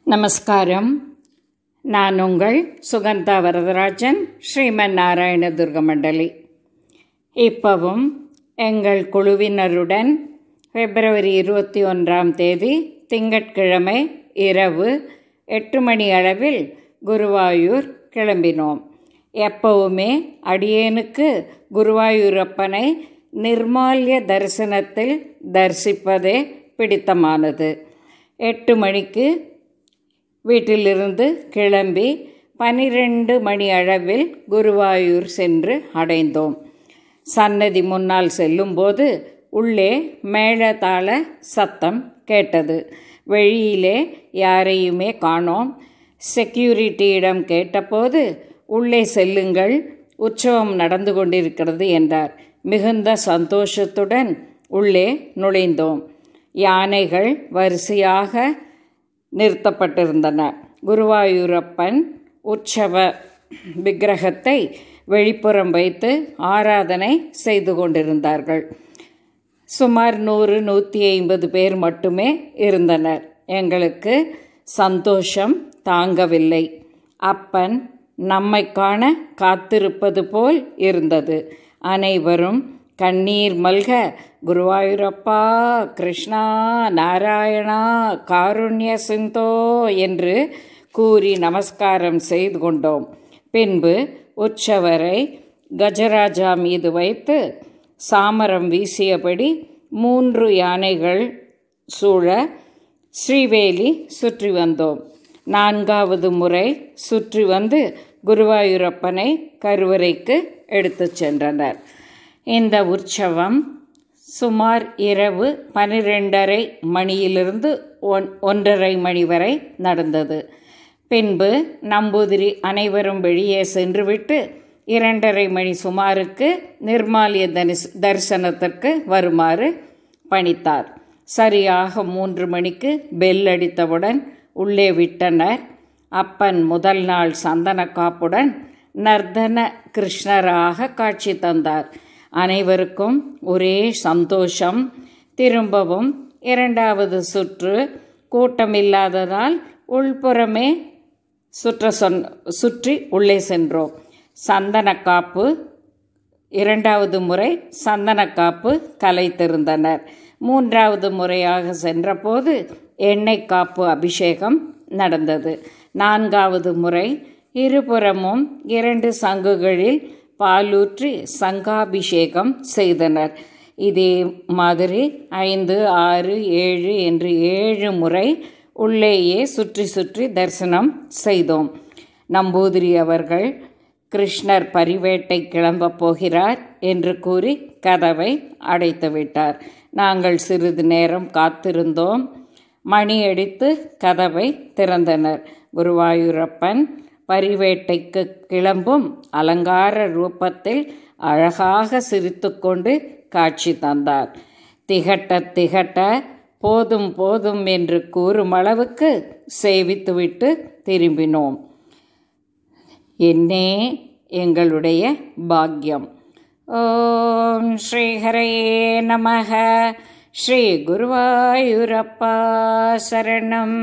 நமஸ்காரம் நான் உங்கள் சுகந்தா வரதராஜன் ஸ்ரீமன் நாராயண துர்க மண்டலி இப்பவும் எங்கள் குழுவினருடன் பிப்ரவரி இருபத்தி ஒன்றாம் தேதி திங்கட்கிழமை இரவு எட்டு மணி அளவில் குருவாயூர் கிளம்பினோம் எப்பவுமே அடியேனுக்கு குருவாயூரப்பனை நிர்மால்ய தரிசனத்தில் தரிசிப்பதே பிடித்தமானது எட்டு மணிக்கு வீட்டிலிருந்து கிளம்பி பனிரெண்டு மணி அளவில் குருவாயூர் சென்று அடைந்தோம் சன்னதி முன்னால் செல்லும்போது உள்ளே மேளதாள சத்தம் கேட்டது வெளியிலே யாரையுமே காணோம் செக்யூரிட்டியிடம் கேட்டபோது உள்ளே செல்லுங்கள் உற்சவம் நடந்து கொண்டிருக்கிறது என்றார் மிகுந்த சந்தோஷத்துடன் உள்ளே நுழைந்தோம் யானைகள் வரிசையாக நிறுத்தப்பட்டிருந்தன குருவாயூரப்பன் உற்சவ விக்கிரகத்தை வெளிப்புறம் வைத்து ஆராதனை செய்து கொண்டிருந்தார்கள் சுமார் நூறு நூற்றி ஐம்பது பேர் மட்டுமே இருந்தனர் எங்களுக்கு சந்தோஷம் தாங்கவில்லை அப்பன் நம்மை காண காத்திருப்பது போல் இருந்தது அனைவரும் கண்ணீர் மல்க குருவாயூரப்பா கிருஷ்ணா நாராயணா காருண்ய சிந்தோ என்று கூறி நமஸ்காரம் செய்து கொண்டோம் பின்பு உற்சவரை கஜராஜா மீது வைத்து சாமரம் வீசியபடி மூன்று யானைகள் சூழ ஸ்ரீவேலி சுற்றி வந்தோம் நான்காவது முறை சுற்றி வந்து குருவாயூரப்பனை கருவறைக்கு எடுத்துச் சென்றனர் இந்த உற்சவம் சுமார் இரவு பனிரெண்டரை மணியிலிருந்து ஒன் ஒன்றரை மணி வரை நடந்தது பின்பு நம்பூதிரி அனைவரும் வெளியே சென்றுவிட்டு இரண்டரை மணி சுமாருக்கு நிர்மாலிய தரிஸ் தரிசனத்திற்கு வருமாறு பணித்தார் சரியாக மூன்று மணிக்கு பெல் அடித்தவுடன் உள்ளே விட்டனர் அப்பன் முதல் நாள் சந்தன காப்புடன் நர்தன கிருஷ்ணராக காட்சி தந்தார் அனைவருக்கும் ஒரே சந்தோஷம் திரும்பவும் இரண்டாவது சுற்று கூட்டமில்லாததால் உள்புறமே சுற்ற சொன் சுற்றி உள்ளே சென்றோம் சந்தனக்காப்பு இரண்டாவது முறை சந்தனக்காப்பு கலைத்திருந்தனர் மூன்றாவது முறையாக சென்றபோது எண்ணெய் காப்பு அபிஷேகம் நடந்தது நான்காவது முறை இருபுறமும் இரண்டு சங்குகளில் பாலூற்றி சங்காபிஷேகம் செய்தனர் இதே மாதிரி ஐந்து ஆறு ஏழு என்று ஏழு முறை உள்ளேயே சுற்றி சுற்றி தரிசனம் செய்தோம் நம்பூதிரி அவர்கள் கிருஷ்ணர் பரிவேட்டை கிளம்பப் போகிறார் என்று கூறி கதவை அடைத்துவிட்டார் நாங்கள் சிறிது நேரம் காத்திருந்தோம் மணியடித்து கதவை திறந்தனர் குருவாயூரப்பன் பரிவேட்டைக்கு கிளம்பும் அலங்கார ரூபத்தில் அழகாக சிரித்துக்கொண்டு காட்சி தந்தார் திகட்ட திகட்ட போதும் போதும் என்று கூறும் அளவுக்கு சேவித்துவிட்டு திரும்பினோம் என்னே எங்களுடைய பாக்கியம் ஓம் ஸ்ரீஹரையே நமக ஸ்ரீ குருவாயூரப்பா சரணம்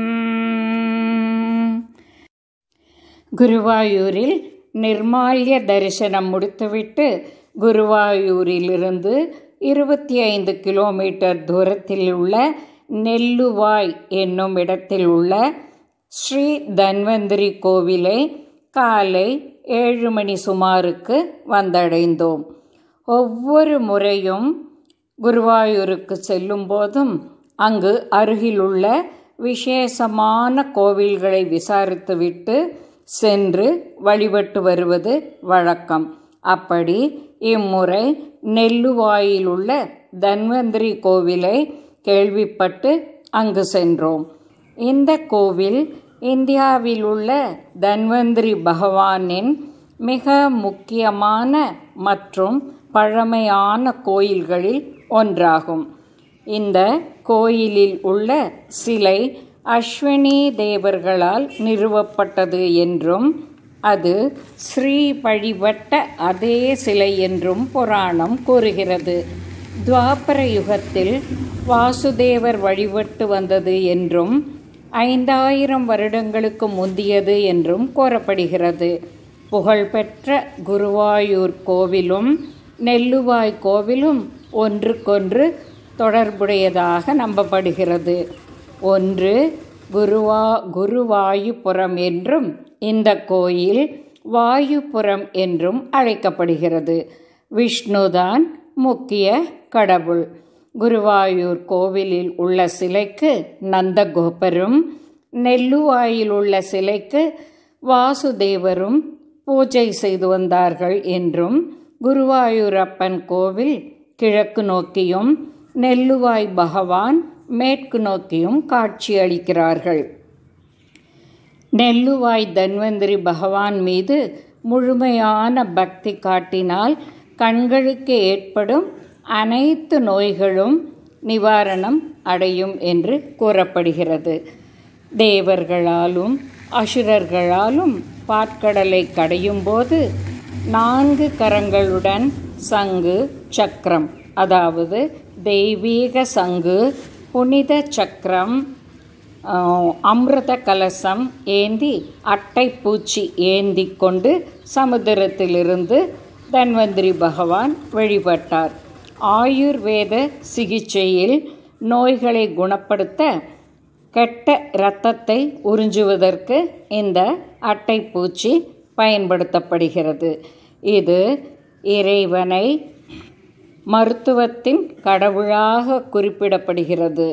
குருவாயூரில் நிர்மால்ய தரிசனம் முடித்துவிட்டு குருவாயூரிலிருந்து இருபத்தி ஐந்து கிலோமீட்டர் தூரத்தில் உள்ள நெல்லுவாய் என்னும் இடத்தில் உள்ள ஸ்ரீ தன்வந்திரி கோவிலை காலை ஏழு மணி சுமாருக்கு வந்தடைந்தோம் ஒவ்வொரு முறையும் குருவாயூருக்கு செல்லும் போதும் அங்கு அருகிலுள்ள விசேஷமான கோவில்களை விசாரித்துவிட்டு சென்று வழிபட்டு வருவது வழக்கம் அப்படி இம்முறை நெல்லுவாயில் உள்ள தன்வந்திரி கோவிலை கேள்விப்பட்டு அங்கு சென்றோம் இந்த கோவில் இந்தியாவில் உள்ள தன்வந்திரி பகவானின் மிக முக்கியமான மற்றும் பழமையான கோயில்களில் ஒன்றாகும் இந்த கோயிலில் உள்ள சிலை அஸ்வினி தேவர்களால் நிறுவப்பட்டது என்றும் அது ஸ்ரீ வழிபட்ட அதே சிலை என்றும் புராணம் கூறுகிறது துவாபர யுகத்தில் வாசுதேவர் வழிபட்டு வந்தது என்றும் ஐந்தாயிரம் வருடங்களுக்கு முந்தியது என்றும் கூறப்படுகிறது புகழ்பெற்ற குருவாயூர் கோவிலும் நெல்லுவாய் கோவிலும் ஒன்றுக்கொன்று தொடர்புடையதாக நம்பப்படுகிறது ஒன்று குருவா குருவாயுபுரம் என்றும் இந்த கோயில் வாயுபுரம் என்றும் அழைக்கப்படுகிறது விஷ்ணுதான் முக்கிய கடவுள் குருவாயூர் கோவிலில் உள்ள சிலைக்கு நந்தகோபரும் நெல்லுவாயில் உள்ள சிலைக்கு வாசுதேவரும் பூஜை செய்து வந்தார்கள் என்றும் குருவாயூரப்பன் கோவில் கிழக்கு நோக்கியும் நெல்லுவாய் பகவான் மேற்கு நோக்கியும் காட்சியளிக்கிறார்கள் நெல்லுவாய் தன்வந்திரி பகவான் மீது முழுமையான பக்தி காட்டினால் கண்களுக்கு ஏற்படும் அனைத்து நோய்களும் நிவாரணம் அடையும் என்று கூறப்படுகிறது தேவர்களாலும் அசுரர்களாலும் பாற்கடலை கடையும் போது நான்கு கரங்களுடன் சங்கு சக்கரம் அதாவது தெய்வீக சங்கு புனித சக்கரம் அமிர்த கலசம் ஏந்தி அட்டை பூச்சி ஏந்தி கொண்டு சமுத்திரத்திலிருந்து தன்வந்திரி பகவான் வழிபட்டார் ஆயுர்வேத சிகிச்சையில் நோய்களை குணப்படுத்த கெட்ட இரத்தத்தை உறிஞ்சுவதற்கு இந்த அட்டை பூச்சி பயன்படுத்தப்படுகிறது இது இறைவனை மருத்துவத்தின் கடவுளாக குறிப்பிடப்படுகிறது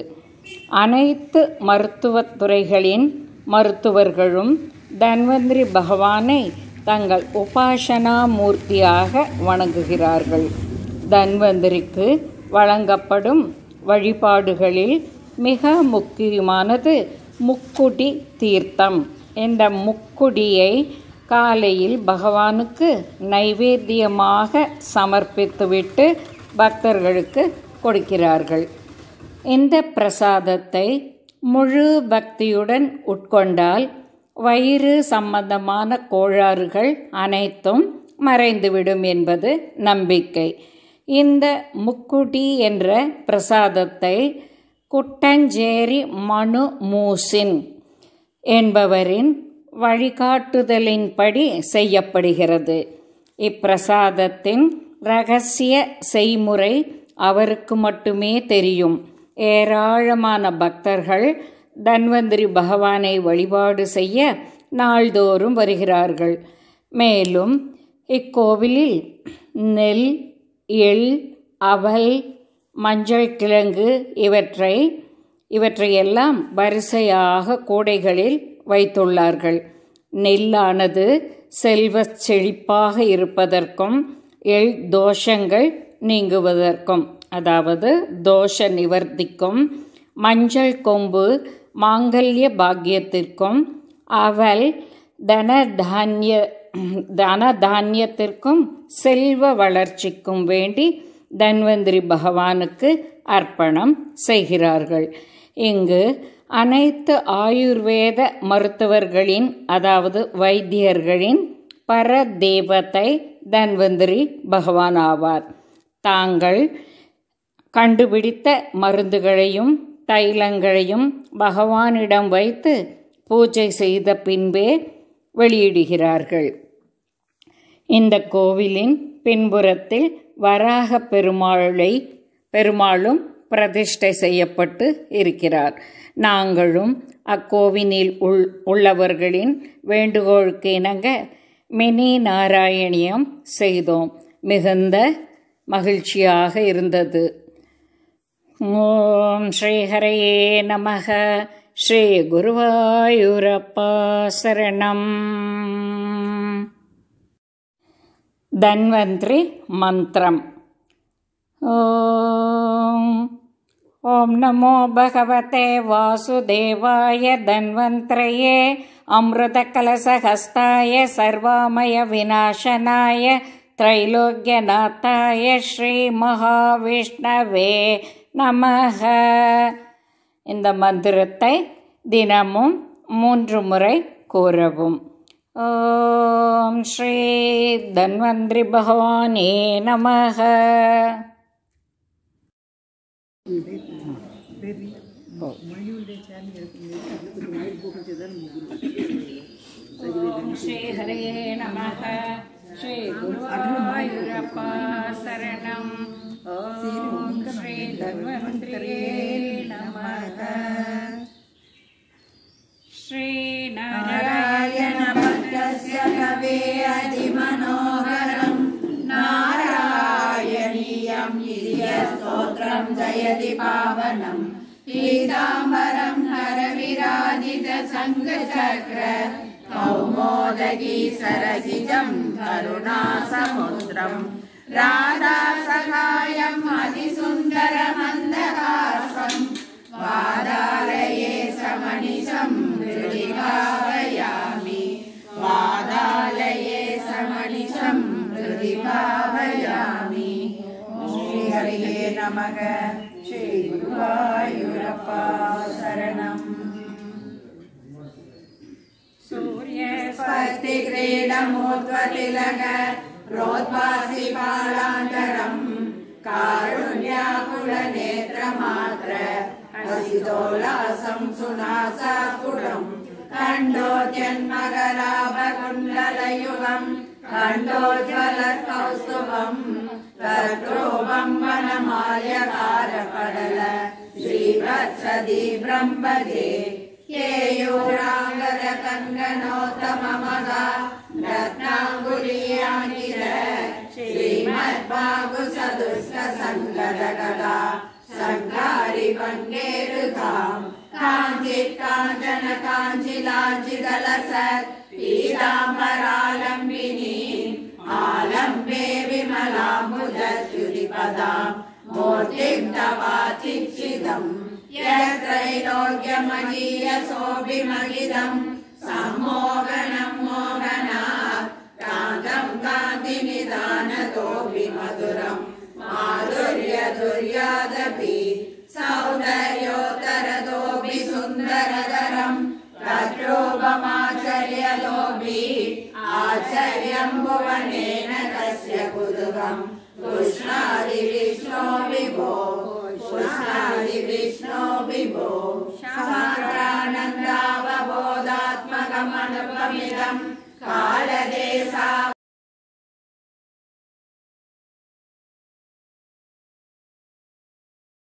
அனைத்து மருத்துவத் துறைகளின் மருத்துவர்களும் தன்வந்திரி பகவானை தங்கள் உபாசனா மூர்த்தியாக வணங்குகிறார்கள் தன்வந்திரிக்கு வழங்கப்படும் வழிபாடுகளில் மிக முக்கியமானது முக்குடி தீர்த்தம் இந்த முக்குடியை காலையில் பகவானுக்கு நைவேத்தியமாக சமர்ப்பித்துவிட்டு பக்தர்களுக்கு கொடுக்கிறார்கள் இந்த பிரசாதத்தை முழு பக்தியுடன் உட்கொண்டால் வயிறு சம்பந்தமான கோளாறுகள் அனைத்தும் மறைந்துவிடும் என்பது நம்பிக்கை இந்த முக்குடி என்ற பிரசாதத்தை குட்டஞ்சேரி மனு மூசின் என்பவரின் வழிகாட்டுதலின்படி செய்யப்படுகிறது இப்பிரசாதத்தின் ரகசிய செய்முறை அவருக்கு மட்டுமே தெரியும் ஏராளமான பக்தர்கள் தன்வந்திரி பகவானை வழிபாடு செய்ய நாள்தோறும் வருகிறார்கள் மேலும் இக்கோவிலில் நெல் எள் அவல் மஞ்சள் கிழங்கு இவற்றை இவற்றையெல்லாம் வரிசையாக கூடைகளில் வைத்துள்ளார்கள் நெல்லானது செல்வ செழிப்பாக இருப்பதற்கும் எள் தோஷங்கள் நீங்குவதற்கும் அதாவது தோஷ நிவர்த்திக்கும் மஞ்சள் கொம்பு மாங்கல்ய பாக்கியத்திற்கும் அவல் தன தானிய தன தானியத்திற்கும் செல்வ வளர்ச்சிக்கும் வேண்டி தன்வந்திரி பகவானுக்கு அர்ப்பணம் செய்கிறார்கள் இங்கு அனைத்து ஆயுர்வேத மருத்துவர்களின் அதாவது வைத்தியர்களின் பரதேவத்தை தன்வந்திரி பகவான் ஆவார் தாங்கள் கண்டுபிடித்த மருந்துகளையும் தைலங்களையும் பகவானிடம் வைத்து பூஜை செய்த பின்பே வெளியிடுகிறார்கள் இந்த கோவிலின் பின்புறத்தில் வராக பெருமாளை பெருமாளும் பிரதிஷ்டை செய்யப்பட்டு இருக்கிறார் நாங்களும் அக்கோவிலில் உள் உள்ளவர்களின் வேண்டுகோளுக்கு இணங்க மினி நாராயணியம் செய்தோம் மிகுந்த மகிழ்ச்சியாக இருந்தது ஓம் ஸ்ரீஹரையே நமக ஸ்ரீ குருவாயூரப்பா சரணம் தன்வந்திரி மந்திரம் ஓம் ஓம் நமோ பகவதே வாசுதேவாய தன்வந்திரயே अमृतकलशहस्ताय सर्वामयविनाशनाय त्रैलोक्यनाथाय ஸ்ரீமகாவிஷ்ணவே நமக இந்த மந்திரத்தை தினமும் மூன்று முறை கூறவும் ஓம் ஸ்ரீ தன்வந்திரி பகவானே நமக Very, Mayur de Chan, ஓம் ஸ்ரீ ஹரே நமக ஸ்ரீ குருவாயூரப்பா சரணம் ஓம் ஸ்ரீ தன்வந்திரியே நமக ஸ்ரீ நாராயண नारायणभक्तस्य कवे अतिमनोहरम् नारायणीयं स्तोत्रं जयति पावनम् पीताम्बरं हरविराजितसङ्गचक्र कौमोदगी सरसिजं करुणासमुद्रम् राधासहायम् अतिसुन्दरमन्दहासम् वादालये समनिशं हृदि भावयामि वादालये समनिशं हृदि भावयामि श्रीहरिये नमः श्रीगुरुवायुरप्पा शरणम् स्फटिक्रीडमूर्ध्वतिलक प्रोद्भासि बालान्तरम् कारुण्याकुलनेत्रमात्र हसिदोल्लासं सुनासापुरम् खण्डोद्यन्मकराभकुण्डलयुगम् खण्डोज्ज्वलकौस्तुभम् तत्रोपम् वनमाल्यकारपडल श्रीवत्सदि ब्रह्मदे येयोराङ्गद कङ्गनोत्तममगा रत्नाङ्गुलीयानिर श्रीमद्भागुसदुष्टसङ्गदकदा सङ्गारि पङ्गेरुकाम् काञ्चित् काञ्चन काञ्चिलाञ्चिदलसत् पीताम्बरालम्बिनी आलम्बे विमलाम्बुजच्युतिपदाम् मूर्तिं तवाचिक्षितम् यत्रैलोक्यमगीयसोऽभिमगिदम् सम्मोहनं मोहनात् कान्तं कान्तिनिदानतोऽपि मधुरम् माधुर्य दुर्यादपि सौन्दर्योत्तरतोऽपि सुन्दरतरम् तद्रूपमाचर्यलोभि आचर्यं भुवनेन कस्य कुतुकम् कृष्णादिविष्णो विभो कृष्णादिविष्णो विभो सान्द्रानन्दावबोधात्मकमनुपमिदम् कालदेशा